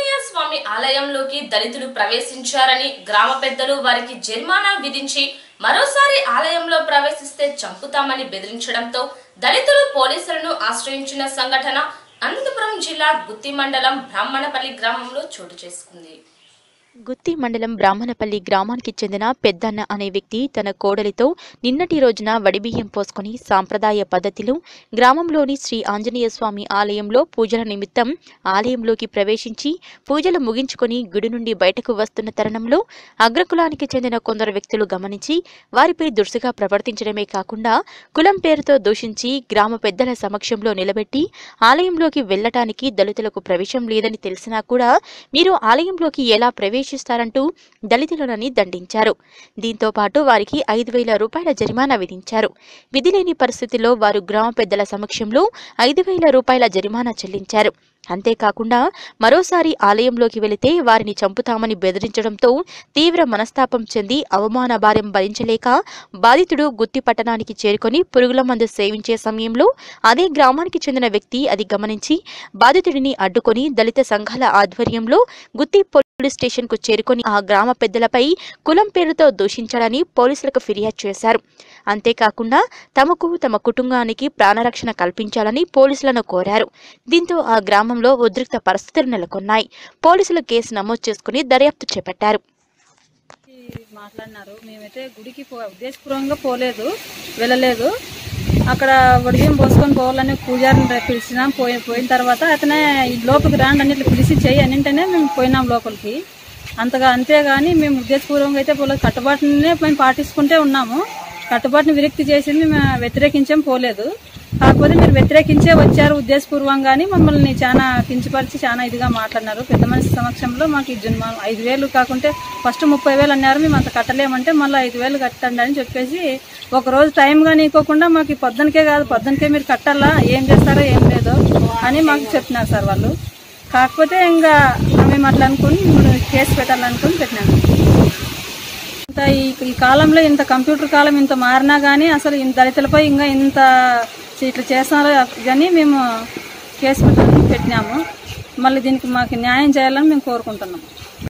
ఆంజనేయ స్వామి ఆలయంలోకి దళితులు ప్రవేశించారని గ్రామ పెద్దలు వారికి జరిమానా విధించి మరోసారి ఆలయంలో ప్రవేశిస్తే చంపుతామని బెదిరించడంతో దళితులు పోలీసులను ఆశ్రయించిన సంఘటన అనంతపురం జిల్లా గుత్తి మండలం బ్రాహ్మణపల్లి గ్రామంలో చోటు చేసుకుంది గుత్తి మండలం బ్రాహ్మణపల్లి గ్రామానికి చెందిన పెద్దన్న అనే వ్యక్తి తన కోడలితో నిన్నటి రోజున వడిబియ్యం పోసుకుని సాంప్రదాయ పద్ధతిలో గ్రామంలోని శ్రీ ఆంజనేయ స్వామి ఆలయంలో పూజల నిమిత్తం ఆలయంలోకి ప్రవేశించి పూజలు ముగించుకొని గుడి నుండి బయటకు వస్తున్న తరుణంలో అగ్రకులానికి చెందిన కొందరు వ్యక్తులు గమనించి వారిపై దురుసుగా ప్రవర్తించడమే కాకుండా కులం పేరుతో దూషించి గ్రామ పెద్దల సమక్షంలో నిలబెట్టి ఆలయంలోకి వెళ్లటానికి దళితులకు ప్రవేశం లేదని తెలిసినా కూడా మీరు ఆలయంలోకి ఎలా ప్రవేశిస్తారంటూ దళితులనని దండించారు దీంతో పాటు వారికి ఐదు వేల రూపాయల జరిమానా విధించారు విధి లేని పరిస్థితిలో వారు గ్రామ పెద్దల సమక్షంలో ఐదు వేల రూపాయల జరిమానా చెల్లించారు అంతేకాకుండా మరోసారి ఆలయంలోకి వెళితే వారిని చంపుతామని బెదిరించడంతో తీవ్ర మనస్తాపం చెంది అవమాన భార్యం భరించలేక బాధితుడు గుత్తి పట్టణానికి చేరుకొని పురుగుల మందు సేవించే సమయంలో అదే గ్రామానికి చెందిన వ్యక్తి అది గమనించి బాధితుడిని అడ్డుకొని దళిత సంఘాల ఆధ్వర్యంలో గుత్తి పోలీస్ స్టేషన్ కు చేరుకొని ఆ గ్రామ పెద్దలపై కులం పేరుతో దూషించాలని పోలీసులకు ఫిర్యాదు చేశారు అంతేకాకుండా తమకు తమ కుటుంబానికి ప్రాణరక్షణ కల్పించాలని పోలీసులను కోరారు దీంతో ఆ గ్రామంలో ఉద్రిక్త పరిస్థితులు నెలకొన్నాయి పోలీసులు కేసు నమోదు చేసుకుని దర్యాప్తు చేపట్టారు మాట్లాడినారు మేమైతే గుడికి పో ఉద్దేశపూర్వకంగా పోలేదు వెళ్ళలేదు అక్కడ ఉదయం పోసుకొని పోవాలని పూజారిని రే- పిలిచినాం పోయి పోయిన తర్వాత అతనే ఈ లోపలికి రాండి అన్నిట్లు పిలిచి చేయి అన్నింటనే మేము పోయినాం లోపలికి అంతగా అంతేగాని మేము ఉద్దేశపూర్వకంగా అయితే పోలేదు కట్టుబాటునే మేము పాటించుకుంటే ఉన్నాము కట్టుబాటుని విరక్తి చేసింది మేము వ్యతిరేకించాం పోలేదు కాకపోతే మీరు వ్యతిరేకించే వచ్చారు ఉద్దేశపూర్వంగాని మమ్మల్ని చాలా కించపరిచి చాలా ఇదిగా మాట్లాడినారు పెద్ద మనిషి సమక్షంలో మాకు ఈ జన్మ ఐదు వేలు కాకుంటే ఫస్ట్ ముప్పై వేలు అన్నారు మేము అంత కట్టలేమంటే మళ్ళీ ఐదు వేలు కట్టండి అని చెప్పేసి ఒక రోజు టైం కానీ ఇవ్వకుండా మాకు ఈ పొద్దునకే కాదు పొద్దునకే మీరు కట్టాలా ఏం చేస్తారో ఏం లేదో అని మాకు చెప్పినారు సార్ వాళ్ళు కాకపోతే ఇంకా మేము అట్లా అనుకుని కేసు పెట్టాలనుకుని పెట్టినాము ఇంత ఈ ఈ కాలంలో ఇంత కంప్యూటర్ కాలం ఇంత మారినా కానీ అసలు ఇంత దళితులపై ఇంకా ఇంత ఇట్లా చేస్తున్నారో కానీ మేము కేసు పెట్టాలని పెట్టినాము మళ్ళీ దీనికి మాకు న్యాయం చేయాలని మేము కోరుకుంటున్నాం